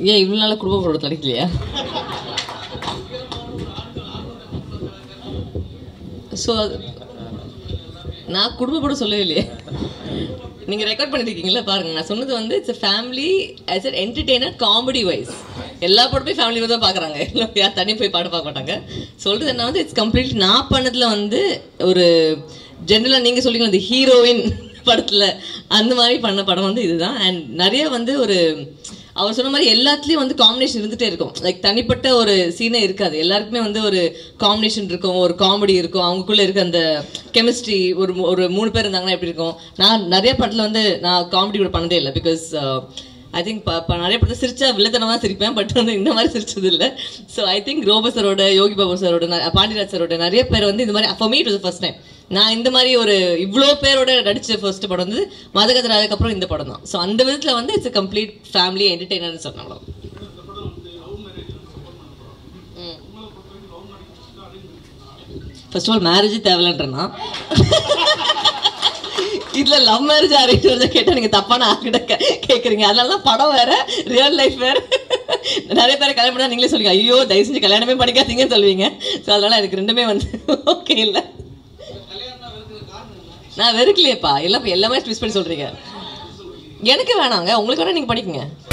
ஏன் இவ்வளோ நாள் குடும்ப படம் கிடைக்கலையா ஸோ நான் குடும்ப படம் சொல்லவே இல்லையே நீங்கள் ரெக்கார்ட் பண்ணிருக்கீங்களா பாருங்க நான் சொன்னது வந்து it's family as a entertainer comedy wise எல்லா படமே ஃபேமிலி தான் பார்க்குறாங்க எல்லாம் யார் தனியாக போய் பாட பார்க்க மாட்டாங்க சொல்கிறது என்ன வந்து இட்ஸ் கம்ப்ளீட் நான் பண்ணதில் வந்து ஒரு ஜென்ரலாக நீங்கள் சொல்லிங்க அந்த ஹீரோயின் படத்தில் அந்த மாதிரி பண்ண படம் வந்து இதுதான் அண்ட் நிறைய வந்து ஒரு அவர் சொன்ன மாதிரி எல்லாத்துலேயும் வந்து காம்பினேஷன் இருந்துகிட்டே இருக்கும் லைக் தனிப்பட்ட ஒரு சீனே இருக்காது எல்லாருக்குமே வந்து ஒரு காம்பினேஷன் இருக்கும் ஒரு காமெடி இருக்கும் அவங்களுக்குள்ள இருக்க அந்த கெமிஸ்ட்ரி ஒரு மூ- ஒரு மூணு பேர் இருந்தாங்கன்னா எப்படி இருக்கும் நான் நிறைய படத்தில் வந்து நான் காமெடி கூட பண்ணதே இல்லை பிகாஸ் ஐ திங்க் நிறைய படத்தை சிரிச்சா வில்லத்தனமாக சிரிப்பேன் பட் வந்து இந்த மாதிரி சிரிச்சது இல்லை ஸோ ஐ திங்க் ரோபோ சரோட யோகி பாபு சரோட ந- பாண்டியராஜ் சரோட நிறைய பேர் வந்து இந்த மாதிரி for me it was the first time நான் இந்த மாதிரி ஒரு இவ்வளோ பேரோட நடிச்ச ஃபர்ஸ்ட் படம் வந்து மதகதர் அதுக்கப்புறம் இந்த படம் தான் ஸோ அந்த விதத்தில் வந்து இட்ஸ் கம்ப்ளீட் ஃபேமிலி என்டர்டெய்னர்னு சொன்னாலும் ஃபர்ஸ்ட் ஆஃப் ஆல் மேரேஜ் தேவையில்லைன்றனா இதுல லவ் மேரேஜ் அரேஞ்ச் மேரேஜ் கேட்டா நீங்க தப்பான ஆகிட்ட கேக்குறீங்க அதனால தான் படம் வேற ரியல் லைஃப் வேற நிறைய பேர் கல்யாணம் பண்ணா நீங்களே சொல்லுங்க ஐயோ தயவு செஞ்சு கல்யாணமே பண்ணிக்காதீங்கன்னு சொல்லுவீங்க ஸோ அதனால எனக்கு ரெண்டுமே வந்து ஓகே இல்லை நான் வெறுக்கலையேப்பா எல்லாம் எல்லாமே ட்விஸ்ட் பண்ணி சொல்றீங்க எனக்கு வேணாங்க உங்களுக்கு வேணா நீங்க படிக்குங்க